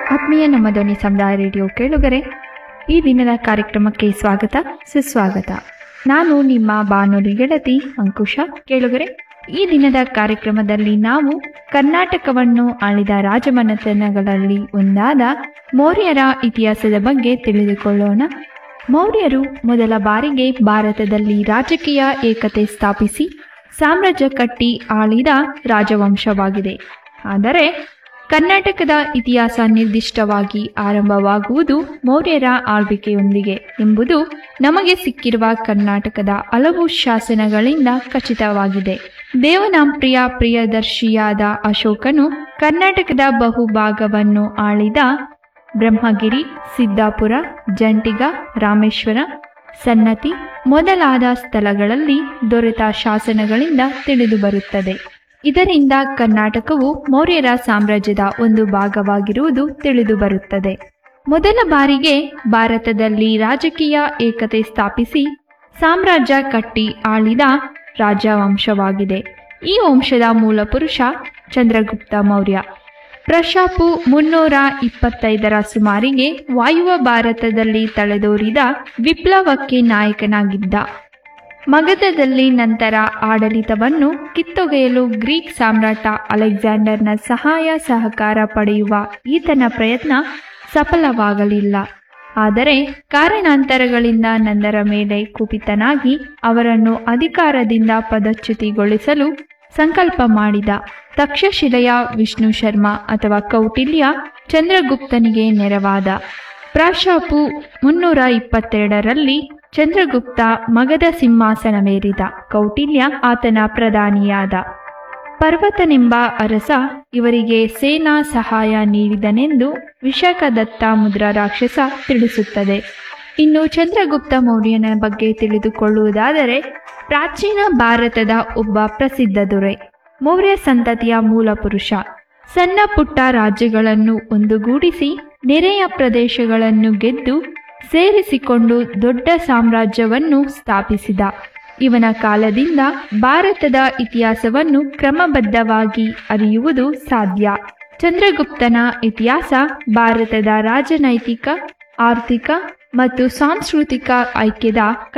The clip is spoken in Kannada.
ಆತ್ಮೀಯ ನಮ್ಮ ಧ್ವನಿ ಸಮುದಾಯ ರೇಡಿಯೋ ಕೇಳುಗರೆ ಈ ದಿನದ ಕಾರ್ಯಕ್ರಮಕ್ಕೆ ಸ್ವಾಗತ ಸುಸ್ವಾಗತ ನಾನು ನಿಮ್ಮ ಬಾನುಲಿ ಗೆಳತಿ ಅಂಕುಶ ಕೇಳುಗರೆ ಈ ದಿನದ ಕಾರ್ಯಕ್ರಮದಲ್ಲಿ ನಾವು ಕರ್ನಾಟಕವನ್ನು ಆಳಿದ ರಾಜಮನೆತನಗಳಲ್ಲಿ ಒಂದಾದ ಮೌರ್ಯರ ಇತಿಹಾಸದ ಬಗ್ಗೆ ತಿಳಿದುಕೊಳ್ಳೋಣ ಮೌರ್ಯರು ಮೊದಲ ಬಾರಿಗೆ ಭಾರತದಲ್ಲಿ ರಾಜಕೀಯ ಏಕತೆ ಸ್ಥಾಪಿಸಿ ಸಾಮ್ರಾಜ್ಯ ಕಟ್ಟಿ ಆಳಿದ ರಾಜವಂಶವಾಗಿದೆ ಆದರೆ ಕರ್ನಾಟಕದ ಇತಿಹಾಸ ನಿರ್ದಿಷ್ಟವಾಗಿ ಆರಂಭವಾಗುವುದು ಮೌರ್ಯರ ಆಳ್ವಿಕೆಯೊಂದಿಗೆ ಎಂಬುದು ನಮಗೆ ಸಿಕ್ಕಿರುವ ಕರ್ನಾಟಕದ ಹಲವು ಶಾಸನಗಳಿಂದ ಖಚಿತವಾಗಿದೆ ದೇವನಾಂಪ್ರಿಯ ಪ್ರಿಯದರ್ಶಿಯಾದ ಅಶೋಕನು ಕರ್ನಾಟಕದ ಬಹುಭಾಗವನ್ನು ಆಳಿದ ಬ್ರಹ್ಮಗಿರಿ ಸಿದ್ದಾಪುರ ಜಂಟಿಗ ರಾಮೇಶ್ವರ ಸನ್ನತಿ ಮೊದಲಾದ ಸ್ಥಳಗಳಲ್ಲಿ ದೊರೆತ ಶಾಸನಗಳಿಂದ ತಿಳಿದುಬರುತ್ತದೆ ಇದರಿಂದ ಕರ್ನಾಟಕವು ಮೌರ್ಯರ ಸಾಮ್ರಾಜ್ಯದ ಒಂದು ಭಾಗವಾಗಿರುವುದು ತಿಳಿದುಬರುತ್ತದೆ ಮೊದಲ ಬಾರಿಗೆ ಭಾರತದಲ್ಲಿ ರಾಜಕೀಯ ಏಕತೆ ಸ್ಥಾಪಿಸಿ ಸಾಮ್ರಾಜ್ಯ ಕಟ್ಟಿ ಆಳಿದ ರಾಜವಂಶವಾಗಿದೆ ಈ ವಂಶದ ಮೂಲಪುರುಷ ಚಂದ್ರಗುಪ್ತ ಮೌರ್ಯ ಪ್ರಶಾಪು ಮುನ್ನೂರ ಇಪ್ಪತ್ತೈದರ ಸುಮಾರಿಗೆ ವಾಯುವ ಭಾರತದಲ್ಲಿ ತಲೆದೋರಿದ ವಿಪ್ಲವಕ್ಕೆ ನಾಯಕನಾಗಿದ್ದ ಮಗಧದಲ್ಲಿ ನಂತರ ಆಡಳಿತವನ್ನು ಕಿತ್ತೊಗೆಯಲು ಗ್ರೀಕ್ ಸಾಮ್ರಾಟ ಅಲೆಕ್ಸಾಂಡರ್ನ ಸಹಾಯ ಸಹಕಾರ ಪಡೆಯುವ ಈತನ ಪ್ರಯತ್ನ ಸಫಲವಾಗಲಿಲ್ಲ ಆದರೆ ಕಾರಣಾಂತರಗಳಿಂದ ನಂದರ ಮೇಲೆ ಕುಪಿತನಾಗಿ ಅವರನ್ನು ಅಧಿಕಾರದಿಂದ ಪದಚ್ಯುತಿಗೊಳಿಸಲು ಸಂಕಲ್ಪ ಮಾಡಿದ ತಕ್ಷಶಿಲೆಯ ವಿಷ್ಣು ಶರ್ಮ ಅಥವಾ ಕೌಟಿಲ್ಯ ಚಂದ್ರಗುಪ್ತನಿಗೆ ನೆರವಾದ ಪ್ರಾಶಾಪು ಮುನ್ನೂರ ಇಪ್ಪತ್ತೆರಡರಲ್ಲಿ ಚಂದ್ರಗುಪ್ತ ಮಗಧ ಸಿಂಹಾಸನವೇರಿದ ಕೌಟಿಲ್ಯ ಆತನ ಪ್ರಧಾನಿಯಾದ ಪರ್ವತನೆಂಬ ಅರಸ ಇವರಿಗೆ ಸೇನಾ ಸಹಾಯ ನೀಡಿದನೆಂದು ವಿಶಾಖದತ್ತ ಮುದ್ರಾ ರಾಕ್ಷಸ ತಿಳಿಸುತ್ತದೆ ಇನ್ನು ಚಂದ್ರಗುಪ್ತ ಮೌರ್ಯನ ಬಗ್ಗೆ ತಿಳಿದುಕೊಳ್ಳುವುದಾದರೆ ಪ್ರಾಚೀನ ಭಾರತದ ಒಬ್ಬ ಪ್ರಸಿದ್ಧ ದೊರೆ ಮೌರ್ಯ ಸಂತತಿಯ ಮೂಲಪುರುಷ ಸಣ್ಣ ಪುಟ್ಟ ರಾಜ್ಯಗಳನ್ನು ಒಂದುಗೂಡಿಸಿ ನೆರೆಯ ಪ್ರದೇಶಗಳನ್ನು ಗೆದ್ದು ಸೇರಿಸಿಕೊಂಡು ದೊಡ್ಡ ಸಾಮ್ರಾಜ್ಯವನ್ನು ಸ್ಥಾಪಿಸಿದ ಇವನ ಕಾಲದಿಂದ ಭಾರತದ ಇತಿಹಾಸವನ್ನು ಕ್ರಮಬದ್ಧವಾಗಿ ಅರಿಯುವುದು ಸಾಧ್ಯ ಚಂದ್ರಗುಪ್ತನ ಇತಿಹಾಸ ಭಾರತದ ರಾಜನೈತಿಕ ಆರ್ಥಿಕ ಮತ್ತು ಸಾಂಸ್ಕೃತಿಕ ಐಕ್ಯದ